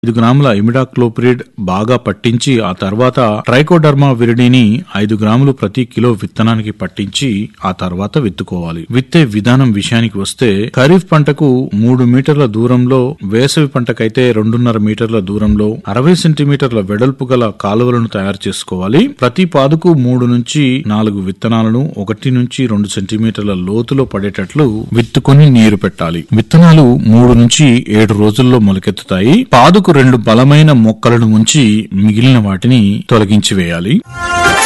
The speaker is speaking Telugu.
ఐదు గ్రాముల ఇమిడాక్లోప్రిడ్ బాగా పట్టించి ఆ తర్వాత ట్రైకోడర్మా విరిడిని ఐదు గ్రాములు ప్రతి కిలో విత్తనానికి పట్టించి ఆ తర్వాత విత్తుకోవాలి విత్తే విధానం విషయానికి వస్తే ఖరీఫ్ పంటకు మూడు మీటర్ల దూరంలో వేసవి పంటకైతే రెండున్నర మీటర్ల దూరంలో అరవై సెంటీమీటర్ల వెడల్పు గల కాలువలను తయారు చేసుకోవాలి ప్రతి పాదుకు మూడు నుంచి నాలుగు విత్తనాలను ఒకటి నుంచి రెండు సెంటీమీటర్ల లోతులో పడేటట్లు విత్తుకొని నీరు పెట్టాలి విత్తనాలు మూడు నుంచి ఏడు రోజుల్లో మొలకెత్తుతాయి పాదుకు రెండు బలమైన మొక్కలను ఉంచి మిగిలిన వాటిని తొలగించి వేయాలి